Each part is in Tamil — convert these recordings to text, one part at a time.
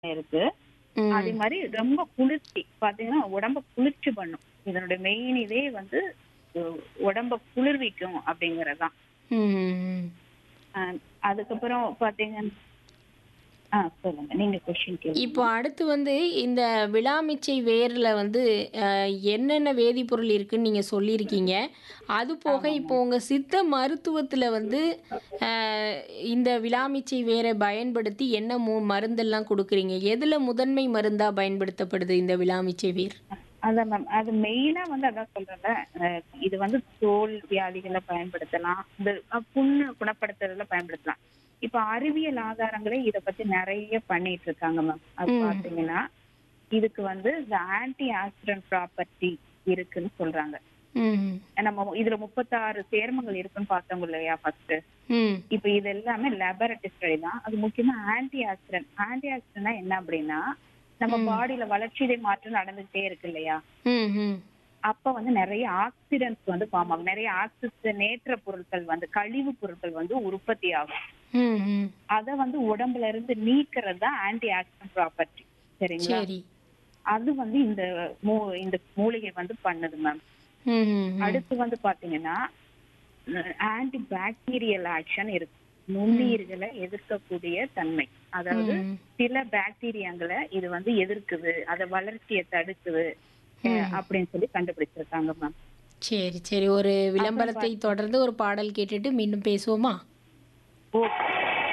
இருக்கு ம். அதே மாதிரி ரொம்ப குளிர்ச்சி பாத்தீங்கன்னா உடம்ப குளிர்ச்சி பண்ணும் இதனுடைய மெயின் இதே வந்து உ- உடம்ப குளிர்விக்கும் அப்படிங்கறதுதான் ம். அஹ் அதுக்கப்புறம் பாத்தீங்க ஆ சொல்லுங்க நீங்க கொஸ்டின் கேளுங்க இப்போ அடுத்து வந்து இந்த விளாமிச்சை வேர்ல வந்து அஹ், என்னென்ன வேதிப்பொருள் இருக்குன்னு நீங்க சொல்லியிருக்கீங்க அது போக இப்போ உங்க சித்த மருத்துவத்துல வந்து அஹ், இந்த விளாமிச்சை வேரை பயன்படுத்தி என்ன மு மருந்தெல்லாம் கொடுக்குறீங்க எதுல முதன்மை மருந்தா பயன்படுத்தப்படுது இந்த விளாமிச்சை வேர் அதான் மேம் அது மெயினா வந்து அதான் சொல்றேன்ல அஹ் இது வந்து தோல் வியாதிகளை பயன்படுத்தலாம் இந்த அஹ், புண்ணு குணப்படுத்துறதுல பயன்படுத்தலாம் இப்ப அறிவியல் ஆதாரங்களே இத பத்தி நிறைய பண்ணிட்டு இருக்காங்க மேம் அது ம். பாத்தீங்கன்னா இதுக்கு வந்து இந்த ஆன்டி ஆக்சிடென்ட் ப்ராப்பர்ட்டி இருக்குன்னு சொல்றாங்க ம் நம்ம இதுல முப்பத்தாறு சேர்மங்கள் இருக்குன்னு பார்த்தோம் இல்லையா ஃபர்ஸ்ட் ம் இப்ப இது எல்லாமே லேபரட்டரி ஸ்டடி தான் அது முக்கியமா ஆன்டி ஆக்சிடென்ட் ஆன்டி ஆக்சிடென்ட்னா என்ன அப்படின்னா நம்ம பாடியில வளர்ச்சிதை மாற்றம் நடந்துகிட்டே இருக்கு இல்லையா ம் ம் அப்ப வந்து நிறைய ஆக்சிடென்ட்ஸ் வந்து ஃபார்ம் ஆகும் நிறைய ஆக்சிஜனேற்ற பொருட்கள் வந்து கழிவு பொருட்கள் வந்து உற்பத்தி ஆகும் ம் ம் அத வந்து உடம்புல இருந்து நீக்கிறது தான் ஆன்டி ஆக்சிடென்ட் ப்ராப்பர்ட்டி சரிங்களா சரி அது வந்து இந்த மூ இந்த மூலிகை வந்து பண்ணுது மேம் ம் ம் ம். அடுத்து வந்து பாத்தீங்கன்னா ஆன்டி பாக்டீரியல் ஆக்ஷன் இருக்கு நுண்ணுயிர்களை எதிர்க்கக்கூடிய தன்மை அதாவது ம். சில பாக்டீரியாங்களை இது வந்து எதிர்க்குது அத வளர்ச்சியை தடுக்குது அஹ், அப்படின்னு சொல்லி கண்டுபிடிச்சிருக்காங்க மேம் சரி சரி ஒரு விளம்பரத்தை தொடர்ந்து ஒரு பாடல் கேட்டுட்டு மீண்டும் பேசுவோமா ஓகே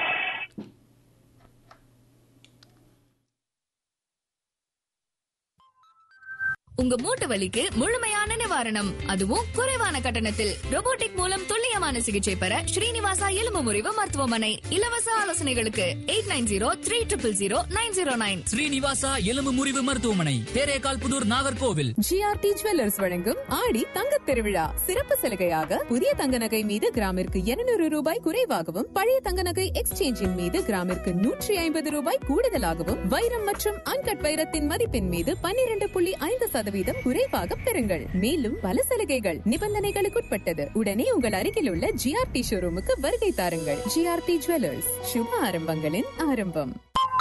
உங்க மூட்டு வலிக்கு முழுமையான நிவாரணம் அதுவும் குறைவான கட்டணத்தில் robotic மூலம் துல்லியமான சிகிச்சை பெற ஸ்ரீனிவாசா எலும்பு முறிவு மருத்துவமனை இலவச ஆலோசனைகளுக்கு eight nine zero three triple zero nine zero nine Srinivasa எலும்பு முறிவு மருத்துவமனை தேரேகால் புதூர் நாகர்கோவில் ஜிஆர்டி ஜுவல்லர்ஸ் வழங்கும் ஆடி தங்கத் திருவிழா சிறப்பு சலுகையாக புதிய தங்க நகை மீது கிராமிற்கு 200 ரூபாய் குறைவாகவும் பழைய தங்க நகை எக்ஸ்சேஞ்சின் மீது கிராமிற்கு நூற்றி ஐம்பது ரூபாய் கூடுதலாகவும் வைரம் மற்றும் அன்கட் வைரத்தின் மதிப்பின் மீது 12.5% புள்ளி ஐந்து சதவீதம் குறைவாக பெறுங்கள் மேலும் பல சலுகைகள் நிபந்தனைகளுக்குட்பட்டது உடனே உங்கள் அருகில் உள்ள ஜிஆர்டி ஷோரூமுக்கு வருகை தாருங்கள் ஜிஆர்டி ஜுவல்லர்ஸ் சுப ஆரம்பங்களின் ஆரம்பம்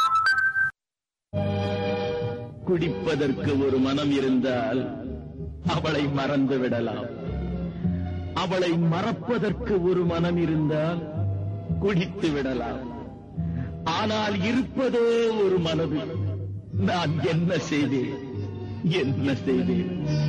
குடிப்பதற்கு ஒரு மனம் இருந்தால் அவளை மறந்து விடலாம் அவளை மறப்பதற்கு ஒரு மனம் இருந்தால் குடித்து விடலாம் ஆனால் இருப்பதோ ஒரு மனது நான் என்ன செய்தேன் என்ன செய்தேன்